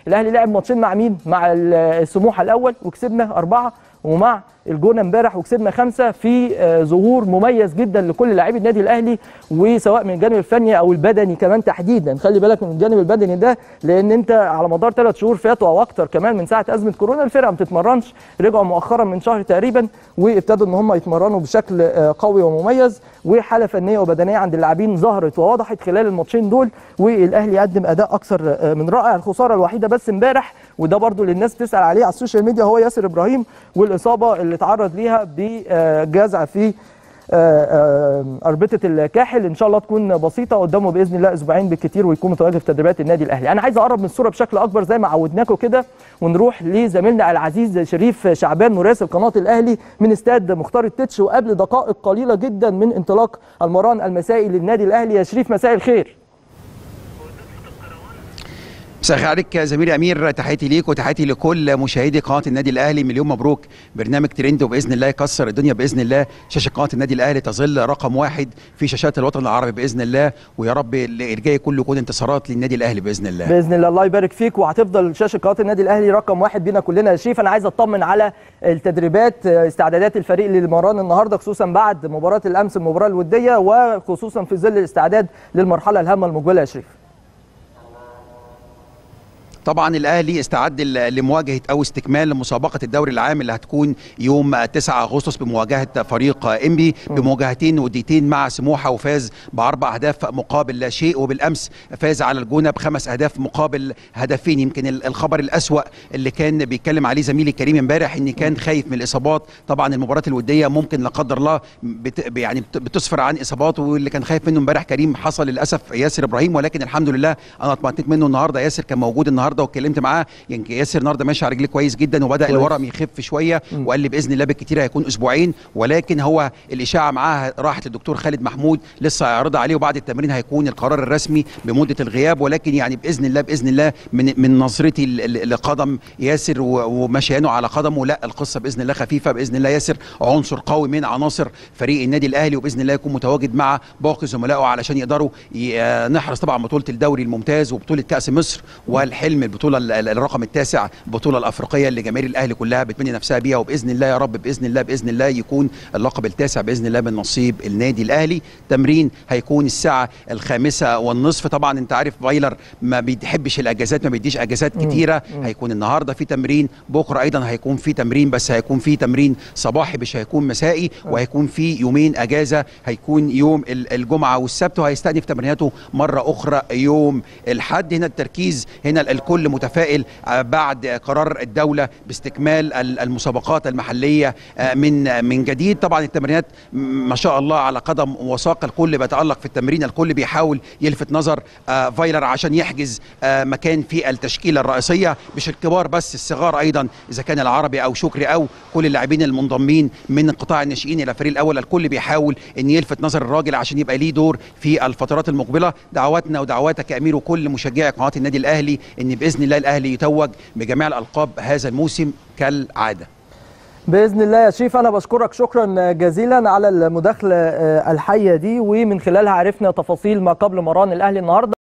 الاهلي لعب ماتشين مع مين مع السموحه الاول وكسبنا اربعه ومع الجونه امبارح وكسبنا خمسه في آه، ظهور مميز جدا لكل لاعبي النادي الاهلي وسواء من الجانب الفني او البدني كمان تحديدا خلي بالك من الجانب البدني ده لان انت على مدار ثلاث شهور فاتوا او اكتر كمان من ساعه ازمه كورونا الفرقه ما بتتمرنش رجعوا مؤخرا من شهر تقريبا وابتدوا ان هم يتمرنوا بشكل آه، قوي ومميز وحاله فنيه وبدنيه عند اللاعبين ظهرت ووضحت خلال الماتشين دول والاهلي قدم اداء اكثر آه، من رائع الخساره الوحيده بس امبارح وده برضو اللي الناس بتسال عليه على السوشيال ميديا هو ياسر ابراهيم والاصابه اللي اتعرض ليها بجزع في آه، آه، اربطه الكاحل ان شاء الله تكون بسيطه قدامه باذن الله اسبوعين بالكثير ويكون متواجد في تدريبات النادي الاهلي انا عايز اقرب من الصوره بشكل اكبر زي ما عودناكم كده ونروح لزميلنا العزيز شريف شعبان مراسل قناه الاهلي من استاد مختار التتش وقبل دقائق قليله جدا من انطلاق المران المسائي للنادي الاهلي يا شريف مساء الخير مساء الخير عليك يا زميلي امير تحياتي ليك وتحياتي لكل مشاهدي قناه النادي الاهلي مليون مبروك برنامج ترند وباذن الله يكسر الدنيا باذن الله شاشه قناه النادي الاهلي تظل رقم واحد في شاشات الوطن العربي باذن الله ويا رب الجاي كله يكون انتصارات للنادي الاهلي باذن الله باذن الله الله يبارك فيك وهتفضل شاشه قناه النادي الاهلي رقم واحد بينا كلنا يا شريف انا عايز اطمن على التدريبات استعدادات الفريق للمران النهارده خصوصا بعد مباراه الامس المباراه الوديه وخصوصا في ظل الاستعداد للمرحله الهامه المقبله يا شريف طبعا الاهلي استعد ل- لمواجهه او استكمال مسابقه الدوري العام اللي هتكون يوم 9 اغسطس بمواجهه فريق انبي بمواجهتين وديتين مع سموحه وفاز باربع اهداف مقابل لا شيء وبالامس فاز على الجونه بخمس اهداف مقابل هدفين يمكن ال- الخبر الاسوا اللي كان بيتكلم عليه زميلي كريم امبارح ان كان خايف من الاصابات طبعا المباراه الوديه ممكن لا قدر الله بت يعني بت- بتسفر عن اصابات واللي كان خايف منه امبارح كريم حصل للاسف ياسر ابراهيم ولكن الحمد لله انا اطمئنت منه النهارده ياسر كان موجود النهارده واتكلمت معاه يمكن ياسر النهارده ماشي على رجليه كويس جدا وبدا كويس. الورم يخف شويه وقال لي باذن الله بالكتير هيكون اسبوعين ولكن هو الاشاعه معاه راحت للدكتور خالد محمود لسه هيعرضها عليه وبعد التمرين هيكون القرار الرسمي بمده الغياب ولكن يعني باذن الله باذن الله من من نظرتي ل- ل- لقدم ياسر و- ومشيانه على قدمه لا القصه باذن الله خفيفه باذن الله ياسر عنصر قوي من عناصر فريق النادي الاهلي وباذن الله يكون متواجد مع باقي زملائه علشان يقدروا ي- آه، نحرص طبعا بطوله الدوري الممتاز وبطوله كاس مصر والحلم البطوله ال- ال- الرقم التاسع البطوله الافريقيه اللي جماهير الاهلي كلها بتمني نفسها بيها وباذن الله يا رب باذن الله باذن الله يكون اللقب التاسع باذن الله من نصيب النادي الاهلي تمرين هيكون الساعه الخامسة والنصف طبعا انت عارف فايلر ما بيحبش الاجازات ما بيديش اجازات كتيره هيكون النهارده في تمرين بكره ايضا هيكون في تمرين بس هيكون في تمرين صباحي مش هيكون مسائي وهيكون في يومين اجازه هيكون يوم ال- الجمعه والسبت وهيستأنف تمريناته مره اخرى يوم الحد هنا التركيز هنا الكل متفائل آه، بعد قرار الدوله باستكمال ال- المسابقات المحليه آه، من من جديد طبعا التمرينات م- ما شاء الله على قدم وساق الكل بيتالق في التمرين الكل بيحاول يلفت نظر آه، فايلر عشان يحجز آه، مكان في التشكيله الرئيسيه مش الكبار بس الصغار ايضا اذا كان العربي او شكري او كل اللاعبين المنضمين من قطاع الناشئين الى الفريق الاول الكل بيحاول ان يلفت نظر الراجل عشان يبقى ليه دور في الفترات المقبله دعواتنا ودعواتك يا امير وكل مشجعي قناه النادي الاهلي ان باذن الله الاهلي يتوج بجميع الالقاب هذا الموسم كالعاده باذن الله يا شريف انا بشكرك شكرا جزيلا على المداخله آه، الحيه دي ومن خلالها عرفنا تفاصيل ما قبل مران الاهلي النهارده